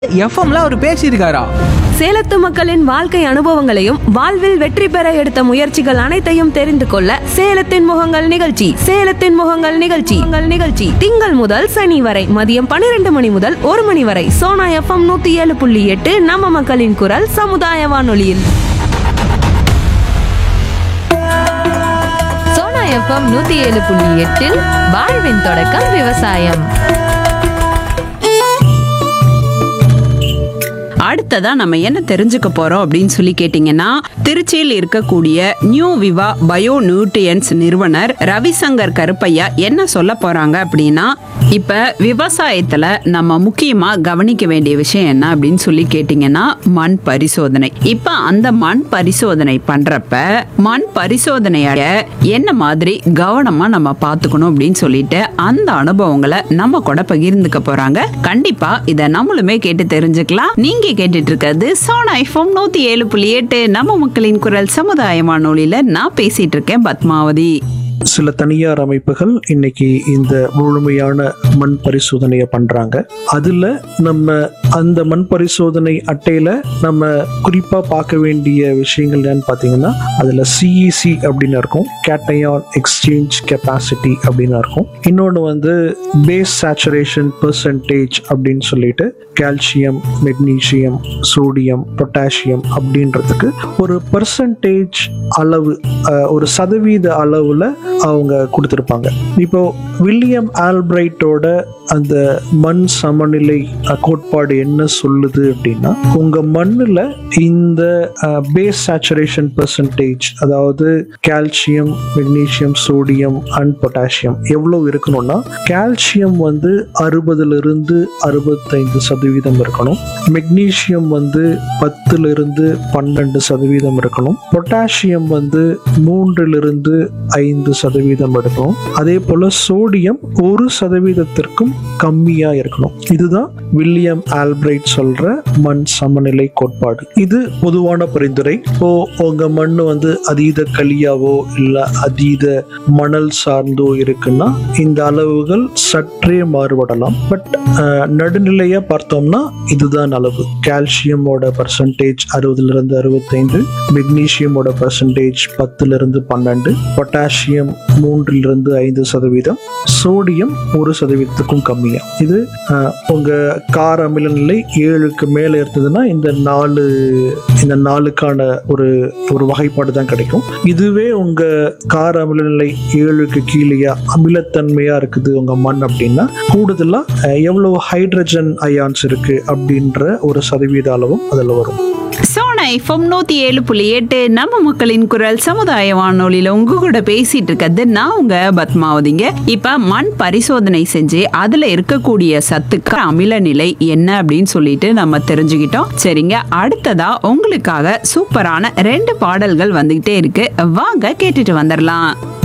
எஃப்எம்ல அவர் பேசியிருக்காரா சேலத்து மக்களின் வாழ்க்கை அனுபவங்களையும் வாழ்வில் வெற்றி பெற எடுத்த முயற்சிகள் அனைத்தையும் தெரிந்து கொள்ள சேலத்தின் முகங்கள் நிகழ்ச்சி சேலத்தின் முகங்கள் நிகழ்ச்சி உங்கள் நிகழ்ச்சி திங்கள் முதல் சனி வரை மதியம் பன்னிரண்டு மணி முதல் ஒரு மணி வரை சோனா எஃப்எம் நூத்தி ஏழு புள்ளி எட்டு நம்ம மக்களின் குரல் சமுதாய வானொலியில் சோனா எஃப்எம் நூத்தி ஏழு புள்ளி எட்டில் வாழ்வின் தொடக்கம் விவசாயம் அடுத்ததா நம்ம என்ன தெரிஞ்சுக்க போறோம் அப்படின்னு சொல்லி கேட்டீங்கன்னா திருச்சியில் இருக்கக்கூடிய நியூ விவா பயோ நியூட்ரியன்ஸ் நிறுவனர் ரவிசங்கர் கருப்பையா என்ன சொல்ல போறாங்க அப்படின்னா இப்ப விவசாயத்துல நம்ம முக்கியமா கவனிக்க வேண்டிய விஷயம் என்ன அப்படின்னு சொல்லி கேட்டீங்கன்னா மண் பரிசோதனை இப்ப அந்த மண் பரிசோதனை பண்றப்ப மண் பரிசோதனைய என்ன மாதிரி கவனமா நம்ம பார்த்துக்கணும் அப்படின்னு சொல்லிட்டு அந்த அனுபவங்களை நம்ம கூட பகிர்ந்துக்க போறாங்க கண்டிப்பா இத நம்மளுமே கேட்டு தெரிஞ்சுக்கலாம் நீங்க கேட்டுட்டு இருக்கிறது சோனா ஐஃபோம் நூத்தி ஏழு புள்ளி எட்டு நம்ம மக்களின் குரல் சமுதாய வானொலியில நான் பேசிட்டு இருக்கேன் பத்மாவதி சில தனியார் அமைப்புகள் இன்னைக்கு இந்த முழுமையான மண் பரிசோதனையை பண்றாங்க அதுல நம்ம அந்த மண் பரிசோதனை அட்டையில நம்ம குறிப்பா பார்க்க வேண்டிய விஷயங்கள் என்னன்னு பார்த்தீங்கன்னா அதுல சிஇசி அப்படின்னு இருக்கும் கேட்டையான் எக்ஸ்சேஞ்ச் கெப்பாசிட்டி அப்படின்னு இருக்கும் இன்னொன்று வந்து பேஸ் சேச்சுரேஷன் பெர்சன்டேஜ் அப்படின்னு சொல்லிட்டு கால்சியம் மெக்னீசியம் சோடியம் பொட்டாசியம் அப்படின்றதுக்கு ஒரு பெர்சன்டேஜ் அளவு அஹ், ஒரு சதவீத அளவுல அவங்க கொடுத்துருப்பாங்க இப்போ வில்லியம் ஆல்பிரைட்டோட அந்த மண் சமநிலை அஹ், கோட்பாடு என்ன சொல்லுது அப்படின்னா உங்க மண்ணுல இந்த பேஸ் சேச்சுரேஷன் பெர்சன்டேஜ் அதாவது calcium magnesium sodium and potassium எவ்வளவு இருக்கணும்னா கால்சியம் வந்து அறுபதுல இருந்து அறுபத்தைந்து சதவீதம் இருக்கணும் மெக்னீசியம் வந்து பத்துல இருந்து பன்னெண்டு சதவீதம் இருக்கணும் பொட்டாசியம் வந்து மூன்றிலிருந்து ஐந்து சதவீதம் இருக்கணும் அதே போல சோடியம் ஒரு சதவீதத்திற்கும் கம்மியா இருக்கணும் இதுதான் வில்லியம் ஆல்பிரைட் சொல்ற மண் சமநிலை கோட்பாடு இது பொதுவான பரிந்துரை இப்போ உங்க மண் வந்து அதீத களியாவோ இல்ல அதீத மணல் சார்ந்தோ இருக்குன்னா இந்த அளவுகள் சற்றே மாறுபடலாம் பட் நடுநிலையா பார்த்தோம்னா இதுதான் அளவு கால்சியமோட பர்சன்டேஜ் அறுபதுல இருந்து அறுபத்தைந்து மெக்னீசியமோட பர்சன்டேஜ் பத்துல இருந்து பன்னெண்டு பொட்டாசியம் மூன்றிலிருந்து ஐந்து சதவீதம் சோடியம் ஒரு சதவீதத்துக்கும் கம்மியா இது அஹ், உங்க கார அமில நிலை ஏழுக்கு மேல இருந்ததுன்னா இந்த நாலு இந்த நாலுக்கான ஒரு ஒரு வகைப்பாடு தான் கிடைக்கும் இதுவே உங்க கார அமில நிலை ஏழுக்கு கீழேயா அமிலத்தன்மையா இருக்குது உங்க மண் அப்படின்னா கூடுதலா அஹ், எவ்வளவு ஹைட்ரஜன் அயான்ஸ் இருக்கு அப்படின்ற ஒரு சதவீத அளவும் அதுல வரும் சோனா எஃப்எம் நூத்தி ஏழு புள்ளி எட்டு நம்ம மக்களின் குரல் சமுதாய வானொலியில உங்க கூட பேசிட்டு இருக்கிறது நான் உங்க பத்மாவதிங்க இப்ப மண் பரிசோதனை செஞ்சு அதுல இருக்கக்கூடிய சத்துக்கு அமில நிலை என்ன அப்படின்னு சொல்லிட்டு நம்ம தெரிஞ்சுக்கிட்டோம் சரிங்க அடுத்ததா உங்களுக்காக சூப்பரான ரெண்டு பாடல்கள் வந்துகிட்டே இருக்கு வாங்க கேட்டுட்டு வந்துடலாம்